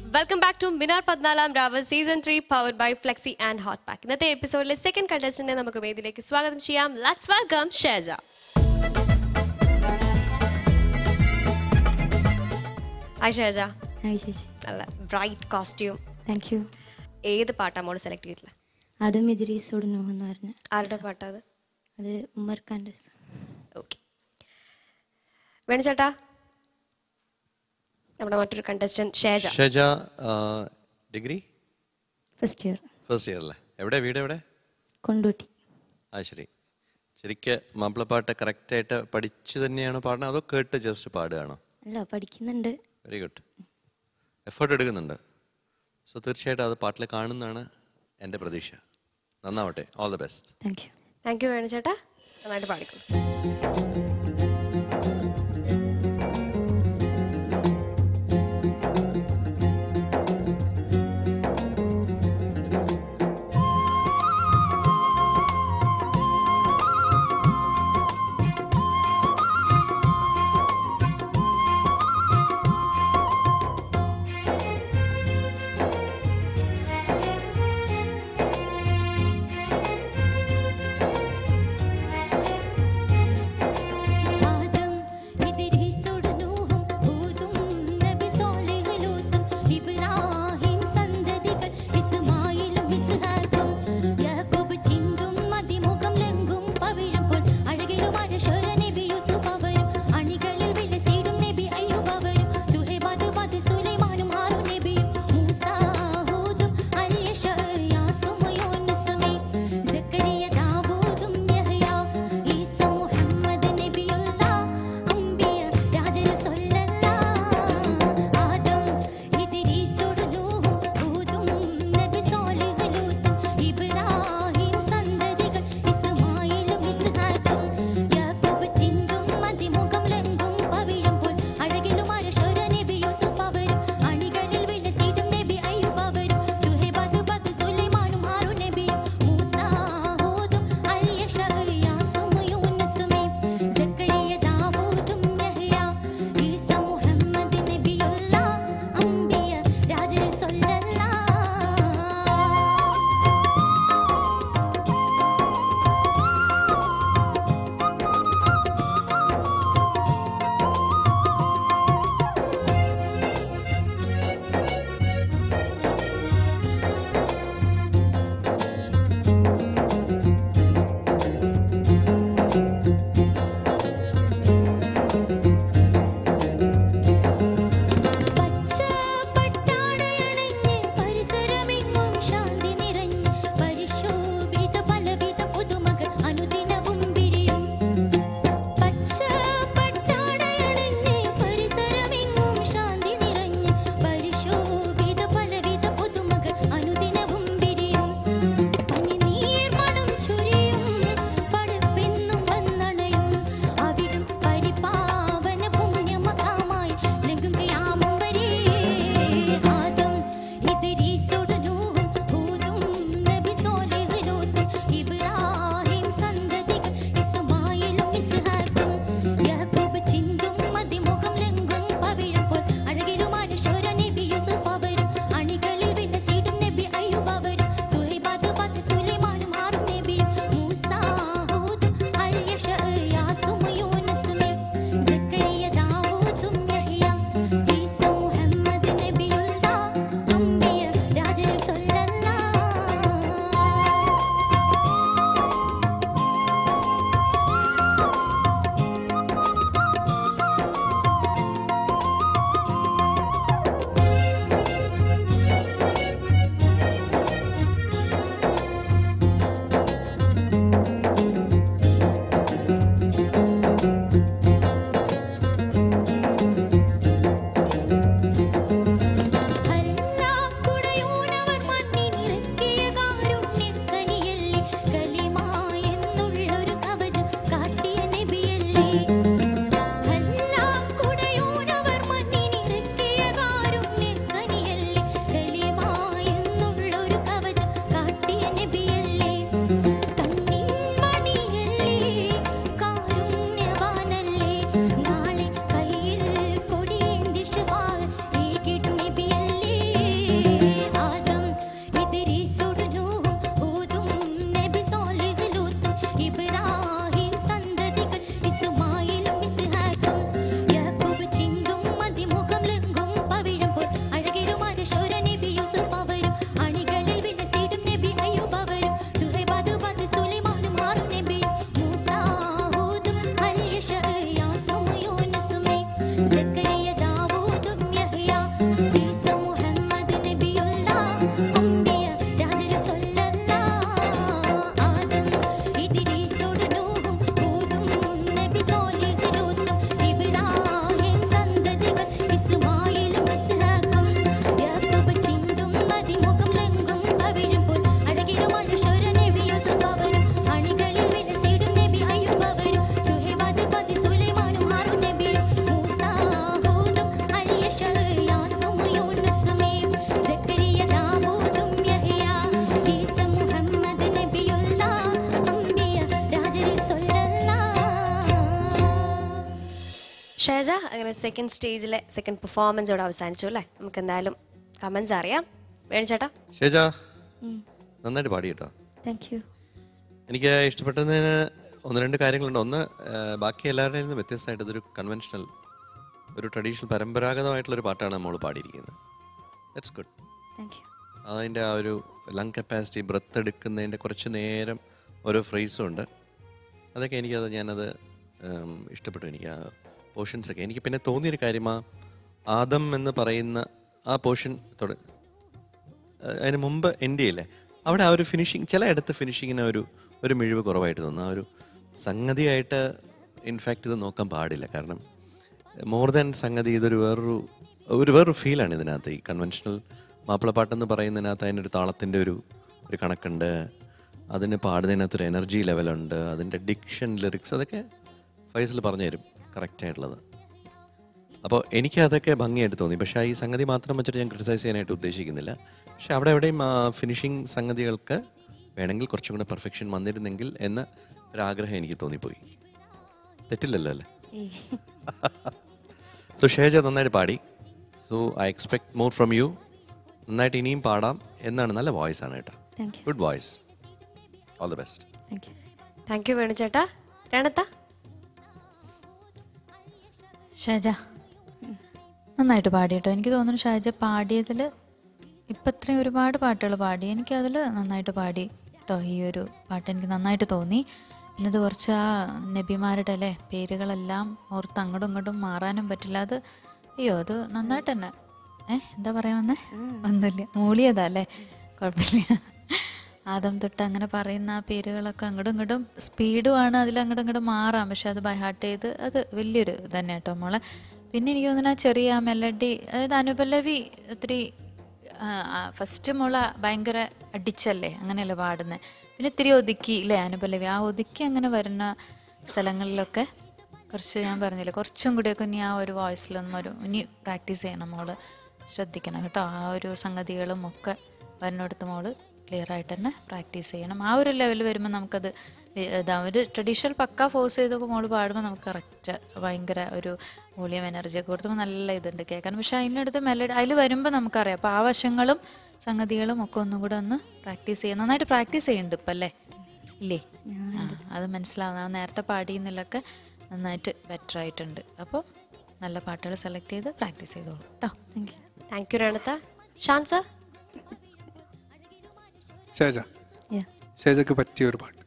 Welcome back to മിനാർ പതിനാലാം രാവ് season three powered by Flexi and Hot Pack ഇന്നത്തെ എപ്പിസോഡിലെ സെക്കൻഡ് കണ്ടസ്റ്റന്റിനെ നമുക്ക് വേദിയിലേക്ക് സ്വാഗതം ചെയ്യാം let's welcome Sheja hi Sheja hi ചേച്ചി നല്ല ബ്രൈറ്റ് കോസ്റ്റ്യൂം താങ്ക് യു ഏത് പാട്ടാ മോള് സെലക്ട് ചെയ്തിട്ടില്ല അതും ഇദ്രീസോട് നോഹ് എന്ന് പറഞ്ഞ ആരുടെ പാട്ടാ അത് അത് ഉമ്മർ ഖാൻ്റെ ഓക്കെ വേണിച്ചേട്ടാ നമ്മുടെ മറ്റൊരു contestant Sheja Shaja degree first year first year അല്ലേ എവിടെ വീട് എവിടെ കൊണ്ടോട്ടി ആ ശരി ശരിക്ക് മാപ്പിളപ്പാട്ട് കറക്റ്റായിട്ട് പഠിച്ച് തന്നെയാണോ പാടുന്നത് അതോ കേട്ട് ജസ്റ്റ് പാടുകയാണോ അല്ല പഠിക്കുന്നുണ്ട് വെരി ഗുഡ് എഫേർട്ട് എടുക്കുന്നുണ്ട് സോ തീർച്ചയായിട്ടും അത് പാട്ടിൽ കാണുന്നതാണ് എൻ്റെ പ്രതീക്ഷ നന്നാവട്ടെ all the best thank you thank you വേണിച്ചേട്ടാ നന്നായിട്ട് പാടിക്കും زكريا داوود يحيى عيسى محمد نبي الله أنبياء രാജ സല്ലല്ലാഹ് ആദം ഇദ്രീസോട് നൂഹും ഹൂദും നബി സാലിഹ് ലൂത്തും ഇബ്രാഹിം സന്തതികൾ ഇസ്മായിലും ഇസ്ഹാഖും യാക്കൂബ് ചിന്തും നദിമുഖം ലംഘും കവിഴുമ്പോൾ അഴകിലും അനുശോര നബി യൂസുഫ് അവരും അണികളിൽ വിലസിടും നബി അയ്യൂബ് അവരും ശുഹൈബാദ് പതി സുലൈമാനും ഹാറൂൻ നബിയും മൂസ ഹൂദും അലിയശ യാസും യൂനുസുമേ സക്കരിയ ദാവൂദും യഹ്യ ഈസ മുഹമ്മദ് നബിയുള്ള അംബിയ രാജരിൽ സല്ലല്ലാഹ് ഷേജ അങ്ങനെ സെക്കൻഡ് സ്റ്റേജിലെ സെക്കൻഡ് പെർഫോമൻസ് ഇവിടെ അവസാനിച്ചു അല്ലേ നമുക്ക് എന്തായാലും കമൻസ് അറിയാം വേണിച്ചേട്ടാ ഷേജ നന്നായിട്ട് പാടി കേട്ടോ താങ്ക് യു എനിക്ക് ഇഷ്ടപ്പെട്ടതിന് ഒന്ന് രണ്ട് കാര്യങ്ങളുണ്ട് ഒന്ന് ആ, ബാക്കി എല്ലാവരുടെയും നിന്ന് വ്യത്യസ്തമായിട്ട് ഇതൊരു കൺവെൻഷണൽ ഒരു ട്രഡീഷണൽ പരമ്പരാഗതമായിട്ടുള്ളൊരു പാട്ടാണ് നമ്മൾ പാടിയിരിക്കുന്നത് ദറ്റ്സ് ഗുഡ് താങ്ക് യു അതിൻ്റെ ആ ഒരു ലങ് കപ്പാസിറ്റി ബ്രത്ത് എടുക്കുന്നതിൻ്റെ കുറച്ച് നേരം ഓരോ ഫ്രേസും ഉണ്ട് അതൊക്കെ എനിക്കത് ഞാനത് ഉം, ഇഷ്ടപ്പെട്ടു എനിക്ക് ആ പോർഷൻസ് ഒക്കെ എനിക്ക് പിന്നെ തോന്നിയൊരു കാര്യം ആ ആദം എന്ന് പറയുന്ന ആ പോർഷൻ തുട അതിന് മുമ്പ് എൻ്റെ ഇല്ലേ അവിടെ ആ ഒരു ഫിനിഷിങ് ചിലയിടത്ത് ഫിനിഷിങ്ങിന് ഒരു ഒരു മിഴിവ് കുറവായിട്ട് തോന്നുന്നു ആ ഒരു സംഗതിയായിട്ട് ഇൻഫാക്റ്റ് ഇത് നോക്കാൻ പാടില്ല കാരണം മോർ ദാൻ സംഗതി ഇതൊരു വേറൊരു ഒരു വേറൊരു ഫീലാണ് ഇതിനകത്ത് ഈ കൺവെൻഷണൽ മാപ്പിളപ്പാട്ടെന്ന് പറയുന്നതിനകത്ത് അതിനൊരു താളത്തിൻ്റെ ഒരു ഒരു കണക്കുണ്ട് അതിന് പാടുന്നതിനകത്തൊരു എനർജി ലെവലുണ്ട് അതിൻ്റെ ഡിക്ഷൻ ലിറിക്സ് അതൊക്കെ ഫൈസൽ പറഞ്ഞു തരും കറക്റ്റായിട്ടുള്ളത് അപ്പോൾ എനിക്ക് അതൊക്കെ ഭംഗിയായിട്ട് തോന്നി പക്ഷേ ഈ സംഗതി മാത്രം വെച്ചിട്ട് ഞാൻ ക്രിട്ടിസൈസ് ചെയ്യാനായിട്ട് ഉദ്ദേശിക്കുന്നില്ല പക്ഷെ അവിടെ എവിടെയും ഫിനിഷിങ് സംഗതികൾക്ക് വേണമെങ്കിൽ കുറച്ചും കൂടെ പെർഫെക്ഷൻ വന്നിരുന്നെങ്കിൽ എന്ന ഒരാഗ്രഹം എനിക്ക് തോന്നിപ്പോയി തെറ്റില്ലല്ലോ അല്ലേ സോ ഷേജ നന്നായിട്ട് പാടി so I expect more from you നന്നായിട്ട് ഇനിയും പാടാം എന്നാണ് നല്ല വോയിസ് ആണ് കേട്ടോ thank you good voice all the best thank you thank you വേണിച്ചേട്ടാ രണത്ത ഷാജ നന്നായിട്ട് പാടി കേട്ടോ എനിക്ക് തോന്നുന്നു ഷാജ പാടിയതിൽ ഇപ്പം ഇത്രയും ഒരുപാട് പാട്ടുകൾ പാടി എനിക്കതിൽ നന്നായിട്ട് പാടി കേട്ടോ ഈ ഒരു പാട്ട് എനിക്ക് നന്നായിട്ട് തോന്നി പിന്നെ ഇത് കുറച്ച് ആ നബിമാരുടെ അല്ലേ പേരുകളെല്ലാം ഓർത്ത് അങ്ങോട്ടും ഇങ്ങോട്ടും മാറാനും പറ്റില്ല അത് അയ്യോ അത് നന്നായിട്ട് തന്നെ ഏ എന്താ പറയാ വന്നേ ഒന്നുമില്ല മൂളിയതാ അല്ലേ കുഴപ്പമില്ല ആദം തൊട്ട് അങ്ങനെ പറയുന്ന ആ പേരുകളൊക്കെ അങ്ങോട്ടും ഇങ്ങോട്ടും സ്പീഡുമാണ് അതിൽ അങ്ങോട്ടും ഇങ്ങോട്ടും മാറാം പക്ഷെ അത് ബൈ ഹാർട്ട് ചെയ്ത് അത് വലിയൊരു തന്നെ കേട്ടോ മോളെ പിന്നെ എനിക്ക് തോന്നുന്നു ആ ചെറിയ മെലഡി അതായത് അനുപല്ലവി ഒത്തിരി ഫസ്റ്റ് മോള് ഭയങ്കര അടിച്ചല്ലേ അങ്ങനെയല്ലേ പാടുന്നത് പിന്നെ ഇത്തിരി ഒതുക്കി ഇല്ലേ അനുപല്ലവി ആ ഒതുക്കി അങ്ങനെ വരുന്ന സ്ഥലങ്ങളിലൊക്കെ കുറച്ച് ഞാൻ പറഞ്ഞില്ലേ കുറച്ചും കൂടിയൊക്കെ ഇനി ആ ഒരു വോയിസിലൊന്നും ഒരു ഇനി പ്രാക്ടീസ് ചെയ്യണം മോള് ശ്രദ്ധിക്കണം കേട്ടോ ആ ഒരു സംഗതികളും ഒക്കെ വരുന്നിടത്ത് മോള് ക്ലിയർ ആയിട്ട് തന്നെ പ്രാക്ടീസ് ചെയ്യണം ആ ഒരു ലെവൽ വരുമ്പോൾ നമുക്കത് വി- ഇതാ ഒരു ട്രഡീഷണൽ പക്ക ഫോഴ്സ് ചെയ്തൊക്കെ മോള് പാടുമ്പോൾ നമുക്ക് കറക്റ്റ് ഭയങ്കര ഒരു വോളിയം എനർജി ഒക്കെ കൊടുത്തുമ്പോൾ നല്ല ഇതുണ്ട് കേൾക്കാൻ പക്ഷെ അതിനടുത്ത് മെലഡി അതിൽ വരുമ്പോൾ നമുക്കറിയാം അപ്പോൾ ആ വശങ്ങളും സംഗതികളും ഒക്കെ ഒന്നും കൂടെ ഒന്ന് പ്രാക്ടീസ് ചെയ്യാം നന്നായിട്ട് പ്രാക്ടീസ് ചെയ്യുന്നുണ്ട് ഇപ്പം അല്ലേ ഇല്ലേ ആ അത് മനസ്സിലാവുന്ന ആ നേരത്തെ പാടിയെന്നിലൊക്കെ നന്നായിട്ട് ബെറ്റർ ആയിട്ടുണ്ട് അപ്പോൾ നല്ല പാട്ടുകൾ സെലക്ട് ചെയ്ത് പ്രാക്ടീസ് ചെയ്തോളൂ കേട്ടോ താങ്ക് യു താങ്ക് യു രണത്ത ഷാൻ സർ ഷേജ യാ ഷേജക്ക് പറ്റിയ ഒരു പാട്ട്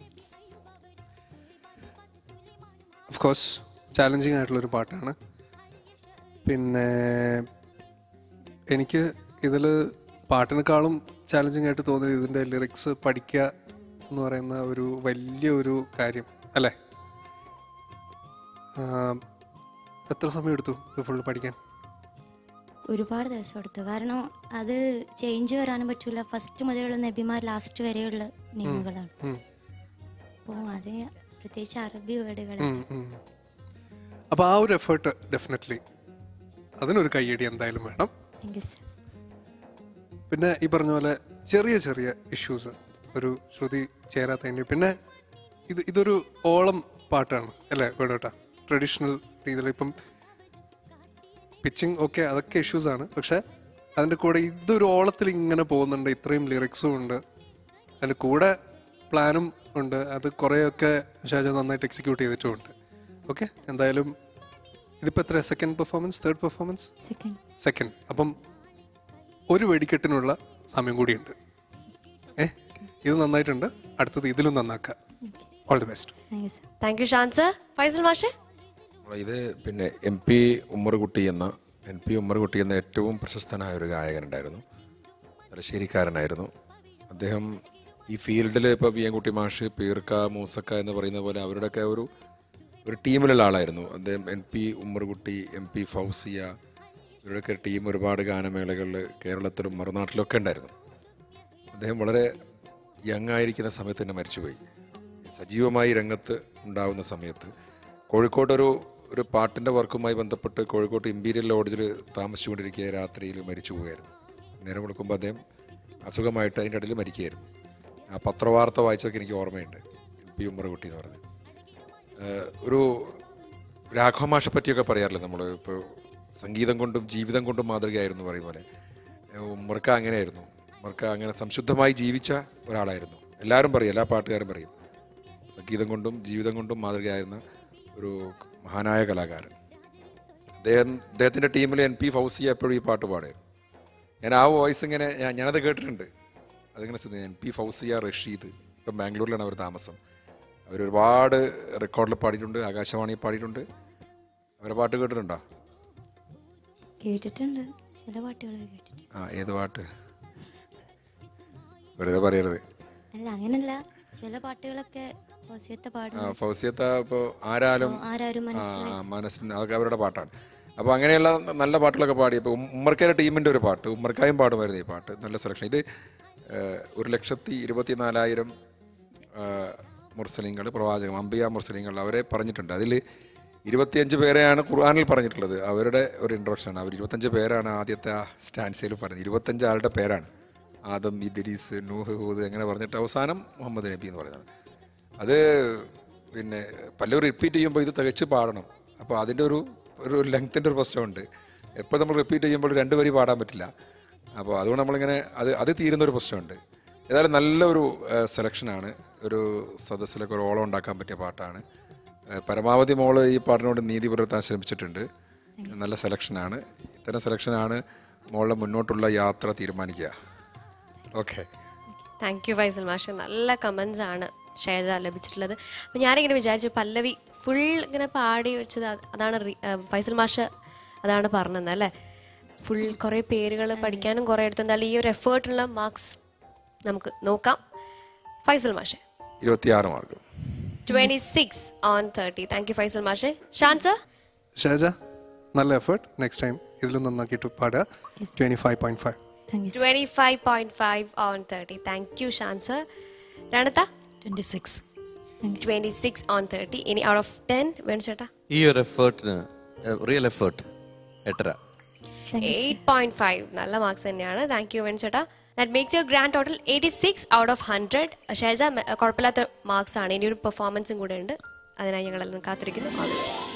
ഓഫ് കോഴ്സ് ചാലഞ്ചിങ് ആയിട്ടുള്ളൊരു പാട്ടാണ് പിന്നെ എനിക്ക് ഇതിൽ പാട്ടിനേക്കാളും ചാലഞ്ചിങ് ആയിട്ട് തോന്നിയത് ഇതിൻ്റെ ലിറിക്സ് പഠിക്കുക എന്ന് പറയുന്ന ഒരു വലിയ ഒരു കാര്യം അല്ലേ ആ, എത്ര സമയം എടുത്തു ഇത് ഫുള്ള് പഠിക്കാൻ ഒരുപാട് ദിവസം എടുത്തു കാരണം അത് ചേഞ്ച് വരാനും പറ്റൂല ഫസ്റ്റ് മുതലുള്ള നബിമാർ ലാസ്റ്റ് വരെയുള്ള നിയമങ്ങളാണ് ഉം. അപ്പോൾ അത് പ്രത്യേകിച്ച് അറബി വേർഡുകൾ ഉം, ഉം. അപ്പോൾ ആ ഒരു എഫേർട്ട് ഡെഫിനറ്റ്ലി അതിനൊരു കയ്യടി എന്തായാലും വേണം താങ്ക് യു സർ പിന്നെ ഈ പറഞ്ഞ പോലെ ചെറിയ ചെറിയ ഇഷ്യൂസ് ഒരു ശ്രുതി ചേരാത്തതിൻ്റെ പിന്നെ ഇത് ഇതൊരു ഓളം പാട്ടാണ് അല്ലേ വേണോട്ടാ ട്രഡീഷണൽ രീതിയിൽ ഇപ്പം പിച്ചിങ് ഓക്കെ അതൊക്കെ ഇഷ്യൂസ് ആണ് പക്ഷെ അതിൻ്റെ കൂടെ ഇതൊരു ഓളത്തിൽ ഇങ്ങനെ പോകുന്നുണ്ട് ഇത്രയും ലിറിക്സും ഉണ്ട് അതിൻ്റെ കൂടെ പ്ലാനും ഉണ്ട് അത് കുറേയൊക്കെ ഷാജ നന്നായിട്ട് എക്സിക്യൂട്ട് ചെയ്തിട്ടുമുണ്ട് ഓക്കെ എന്തായാലും ഇതിപ്പോൾ എത്ര second performance third performance second second അപ്പം ഒരു വെടിക്കെട്ടിനുള്ള സമയം കൂടിയുണ്ട് ഏ ഇത് നന്നായിട്ടുണ്ട് അടുത്തത് ഇതിലും നന്നാക്കുക all the best thank you sir thank you Shan sir Faisal മാഷെ ഇത് പിന്നെ എം പി ഉമ്മർകുട്ടി എന്ന എൻ പി ഉമ്മർകുട്ടി എന്ന ഏറ്റവും പ്രശസ്തനായ ഒരു ഗായകനുണ്ടായിരുന്നു തലശ്ശേരിക്കാരനായിരുന്നു അദ്ദേഹം ഈ ഫീൽഡിൽ ഇപ്പോൾ വി എൻ കുട്ടി മാഷ് പീർക്ക മൂസക്ക എന്ന് പറയുന്ന പോലെ അവരുടെയൊക്കെ ഒരു ഒരു ടീമിലുള്ള ആളായിരുന്നു അദ്ദേഹം N P Ummerkutty M P Fauziya ഇവരുടെയൊക്കെ ടീം ഒരുപാട് ഗാനമേളകളിൽ കേരളത്തിലും മറുനാട്ടിലൊക്കെ ഉണ്ടായിരുന്നു അദ്ദേഹം വളരെ യങ് ആയിരിക്കുന്ന സമയത്ത് തന്നെ മരിച്ചുപോയി സജീവമായി രംഗത്ത് ഉണ്ടാവുന്ന സമയത്ത് കോഴിക്കോട്ടൊരു ഒരു പാട്ടിൻ്റെ വർക്കുമായി ബന്ധപ്പെട്ട് കോഴിക്കോട്ട് ഇമ്പീരിയൽ ലോഡ്ജിൽ താമസിച്ചുകൊണ്ടിരിക്കുക രാത്രിയിൽ മരിച്ചു പോവുകയായിരുന്നു നേരം കൊടുക്കുമ്പോൾ അദ്ദേഹം അസുഖമായിട്ട് അതിൻ്റെ ഇടയിൽ മരിക്കുകയായിരുന്നു ആ പത്രവാർത്ത വായിച്ചതൊക്കെ എനിക്ക് ഓർമ്മയുണ്ട് എൻ പി ഉമ്മറുകുട്ടി എന്ന് പറഞ്ഞത് ഏഹ് ഒരു രാഘവമാഷെ പറ്റിയൊക്കെ പറയാറില്ല നമ്മൾ ഇപ്പോൾ സംഗീതം കൊണ്ടും ജീവിതം കൊണ്ടും മാതൃകയായിരുന്നു പറയും പോലെ ഏഹ് ഉമ്മർക്ക അങ്ങനെയായിരുന്നു ഉമ്മർക്ക അങ്ങനെ സംശുദ്ധമായി ജീവിച്ച ഒരാളായിരുന്നു എല്ലാവരും പറയും എല്ലാ പാട്ടുകാരും പറയും സംഗീതം കൊണ്ടും ജീവിതം കൊണ്ടും മാതൃകയായിരുന്ന ഒരു മഹാനായ കലാകാരൻ അദ്ദേഹം അദ്ദേഹത്തിൻ്റെ ടീമിൽ എൻ പി ഫൗസിയ എപ്പോഴും ഈ പാട്ട് പാടുമായിരുന്നു ഞാൻ ആ വോയിസ് ഇങ്ങനെ ഞാൻ ഞാനത് കേട്ടിട്ടുണ്ട് അതിങ്ങനെ ശ്രദ്ധിച്ചു. എൻ പി ഫൗസിയ റഷീദ് ഇപ്പം ബാംഗ്ലൂരിലാണ് അവർ താമസം അവർ ഒരുപാട് റെക്കോർഡിൽ പാടിയിട്ടുണ്ട് ആകാശവാണിയിൽ പാടിയിട്ടുണ്ട് അവരെ പാട്ട് കേട്ടിട്ടുണ്ടോ കേട്ടിട്ടുണ്ട് ചില പാട്ടുകൾ കേട്ടിട്ടുണ്ട് ആ ഏത് പാട്ട് വെറുതെ പറയരുത് അല്ല അങ്ങനല്ല ചില പാട്ടുകളൊക്കെ ഫൗസിയത്തെ ആ, പാടുന്നു ഫൗസിയത്ത ഇപ്പോൾ ആരാലും ആരാരും ആ, മനസ്സിന് അതൊക്കെ അവരുടെ പാട്ടാണ് അപ്പോൾ അങ്ങനെയുള്ള നല്ല പാട്ടുകളൊക്കെ പാടി ഇപ്പോൾ ഉമ്മർക്കാരുടെ ടീമിൻ്റെ ഒരു പാട്ട് ഉമ്മർക്കായും പാടുമായിരുന്നു ഈ പാട്ട് നല്ല സെലക്ഷൻ ഇത് ഏഹ്, ഒരു ലക്ഷത്തി ഇരുപത്തി നാലായിരം മുർസലിങ്ങൾ പ്രവാചകം അംബിയ മുർസലിങ്ങൾ അവരെ പറഞ്ഞിട്ടുണ്ട് അതിൽ ഇരുപത്തിയഞ്ച് പേരെയാണ് ഖുർആാനിൽ പറഞ്ഞിട്ടുള്ളത് അവരുടെ ഒരു ഇൻട്രൊഡക്ഷനാണ് അവർ ഇരുപത്തഞ്ച് പേരാണ് ആദ്യത്തെ ആ സ്റ്റാൻസയിൽ പറഞ്ഞത് ഇരുപത്തഞ്ച് ആളുടെ പേരാണ് ആദം ഇദ്രീസ് നൂഹ് ഹൂദ് അങ്ങനെ പറഞ്ഞിട്ട് അവസാനം മുഹമ്മദ് നബി എന്ന് പറയുന്നത് അത് പിന്നെ പലരും റിപ്പീറ്റ് ചെയ്യുമ്പോൾ ഇത് തികച്ച് പാടണം അപ്പോൾ അതിൻ്റെ ഒരു ഒരു ലെങ്ത്തിൻ്റെ ഒരു പ്രശ്നമുണ്ട് എപ്പോൾ നമ്മൾ റിപ്പീറ്റ് ചെയ്യുമ്പോൾ രണ്ട് വരി പാടാൻ പറ്റില്ല അപ്പോൾ അതുകൊണ്ട് നമ്മളിങ്ങനെ അത് അത് തീരുന്ന ഒരു പ്രശ്നമുണ്ട് ഏതായാലും നല്ലൊരു സെലക്ഷനാണ് ഒരു സദസ്സിലൊക്കെ ഒരു ഓളം ഉണ്ടാക്കാൻ പറ്റിയ പാട്ടാണ് ഏഹ് പരമാവധി മോള് ഈ പാട്ടിനോട് നീതി പുലർത്താൻ ശ്രമിച്ചിട്ടുണ്ട് നല്ല സെലക്ഷനാണ് ഇത്തരം സെലക്ഷനാണ് മോളുടെ മുന്നോട്ടുള്ള യാത്ര തീരുമാനിക്കുക ഓക്കെ താങ്ക് യു ഫൈസൽ മാഷ് നല്ല കമൻസ് ആണ് ഷേജ ലഭിച്ചിട്ടുള്ളത് അപ്പം ഞാനിങ്ങനെ വിചാരിച്ചു പല്ലവി ഫുൾ ഇങ്ങനെ പാടി വെച്ചത് അത് അതാണ് റി- ആ, ഫൈസൽ മാഷ് അതാണ് പറഞ്ഞത് അല്ലേ ഫുൾ കുറേ പേരുകൾ പഠിക്കാനും കുറേ എടുത്തു എന്തായാലും ഈ ഒരു എഫേർട്ടുള്ള മാർക്സ് നമുക്ക് നോക്കാം ഫൈസൽ മാഷെ ഇരുപത്തിയാറ് mark twenty six on thirty thank you Faisal മാഷെ ഷാൻ സർ ഷാജ നല്ല എഫേർട്ട് നെക്സ്റ്റ് ടൈം ഇതിലും നന്നാക്കിയിട്ട് പാടുക twenty five point five thank you twenty five point five on thirty thank you Shan sir രണത്ത twenty six twenty six on thirty ഇനി out of ten Venu ചേട്ടാ ഈ ഒരു എഫേർട്ടിന് റിയൽ എഫേർട്ട് എട്ടര എയ്റ്റ് പോയിന്റ് ഫൈവ് നല്ല മാർക്സ് തന്നെയാണ് താങ്ക് യു വെൻ ചേട്ടാ that makes your grand total eighty six out of hundred Sheja കുഴപ്പമില്ലാത്ത മാർക്സ് ആണ് ഇനി ഒരു പെർഫോമൻസും കൂടെ ഉണ്ട് അതിനായി ഞങ്ങളെല്ലാം കാത്തിരിക്കുന്നു ഓൾ ദി ബെസ്റ്റ്